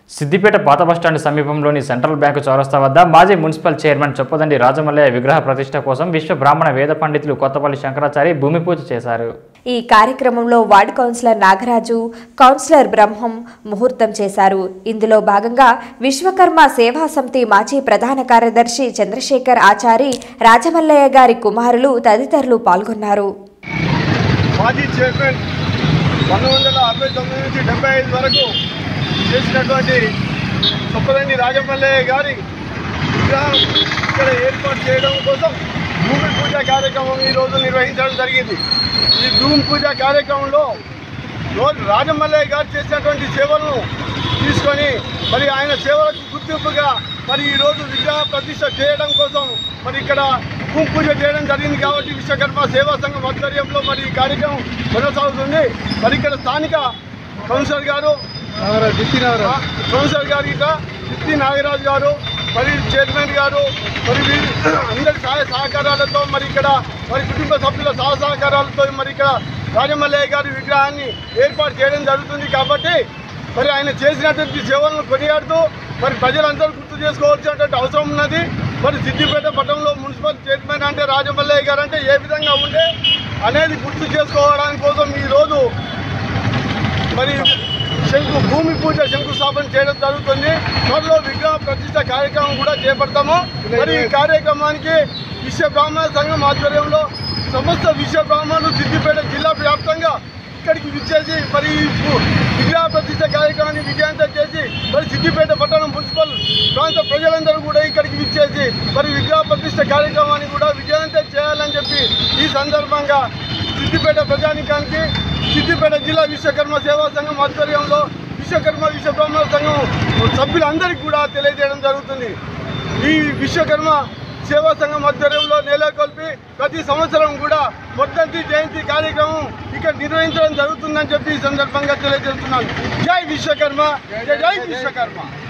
సిద్దిపేట పాత బస్టాండ్ సమీపంలోని central bank చౌరస్తా వద్ద మాజీ మున్సిపల్ చైర్మన్ చొప్పదండి రాజమల్లయ్య విగ్రహ ప్రతిష్ట కోసం విశ్వ బ్రాహ్మణ వేద పండితులు కొత్తపల్లి శంకరాచారి భూమి పూజ చేశారు ఈ కార్యక్రమంలో ward councillor Nagaraju councillor Brahmam ముహూర్తం చేశారు ఇందులో భాగంగా విశ్వకర్మ సేవా సమితి మాజీ ప్రధాన కార్యదర్శి చంద్రశేఖర్ ఆచారి రాజమల్లయ్య గారి కుమారులు తదితరులు పాల్గొన్నారు మాజీ చైర్మన్ పంతొమ్మిది వందల అరవై తొమ్మిది నుంచి డెబ్బై ఐదు వరకు చేసినటువంటి చొప్పదండి రాజమల్లయ్య గారి విగ్రహం ఇక్కడ ఏర్పాటు చేయడం కోసం భూమి పూజ కార్యక్రమం ఈ రోజు నిర్వహించడం జరిగింది ఈ భూమి పూజ కార్యక్రమంలో రోజు రాజమల్లయ్య గారు చేసినటువంటి సేవలను తీసుకొని మరి ఆయన సేవలకు గుర్తింపుగా మరి ఈ రోజు విగ్రహ ప్రతిష్ట చేయడం కోసం మరి ఇక్కడ భూమి పూజ చేయడం జరిగింది కాబట్టి విశ్వకర్మ సేవా సంఘం ఆధ్వర్యంలో మరి ఈ కార్యక్రమం కొనసాగుతుంది మరి ఇక్కడ స్థానిక కౌన్సిలర్ గారు కౌన్సిలర్ గారు ఇక సిద్ధి నాగరాజు గారు మరి చైర్మన్ గారు మరి వీరి అందరి సహాయ సహకారాలతో మరి ఇక్కడ మరి కుటుంబ సభ్యుల సహ సహకారాలతో మరి ఇక్కడ రాజమల్లయ్య గారి విగ్రహాన్ని ఏర్పాటు చేయడం జరుగుతుంది కాబట్టి మరి ఆయన చేసినటువంటి సేవలను కొనియాడుతూ మరి ప్రజలందరూ గుర్తు చేసుకోవాల్సినటువంటి అవసరం ఉన్నది మరి సిద్దిపేట పట్టణంలో మున్సిపల్ చైర్మన్ అంటే రాజమల్లయ్య గారు అంటే ఏ విధంగా ఉండే అనేది గుర్తు చేసుకోవడానికి కోసం ఈరోజు మరి శంకు భూమి పూజ శంకుస్థాపన చేయడం జరుగుతుంది త్వరలో విగ్రహ ప్రతిష్ట కార్యక్రమం కూడా చేపడతాము మరి ఈ కార్యక్రమానికి విశ్వ బ్రాహ్మణ సంఘం ఆధ్వర్యంలో సమస్త విశ్వ బ్రాహ్మణులు సిద్దిపేట జిల్లా వ్యాప్తంగా ఇక్కడికి విచ్చేసి మరి ఈ పు- విగ్రహ ప్రతిష్ట కార్యక్రమాన్ని విజయవంతం చేసి మరి సిద్దిపేట పట్టణం మున్సిపల్ ప్రాంత ప్రజలందరూ కూడా ఇక్కడికి విచ్చేసి మరి విగ్రహ ప్రతిష్ట కార్యక్రమాన్ని కూడా విజయవంతం చేయాలని చెప్పి ఈ సందర్భంగా సిద్దిపేట ప్రజానికానికి సిద్దిపేట జిల్లా విశ్వకర్మ సేవా సంఘం ఆధ్వర్యంలో విశ్వకర్మ విశ్వ బ్రాహ్మణ సంఘం సభ్యులందరికీ కూడా తెలియజేయడం జరుగుతుంది ఈ విశ్వకర్మ సేవా సంఘం ఆధ్వర్యంలో నెలకొల్పి ప్రతి సంవత్సరం కూడా వర్ధంతి జయంతి కార్యక్రమం ఇక్కడ నిర్వహించడం జరుగుతుందని చెప్పి ఈ సందర్భంగా తెలియజేస్తున్నాను జై విశ్వకర్మ జై జై విశ్వకర్మ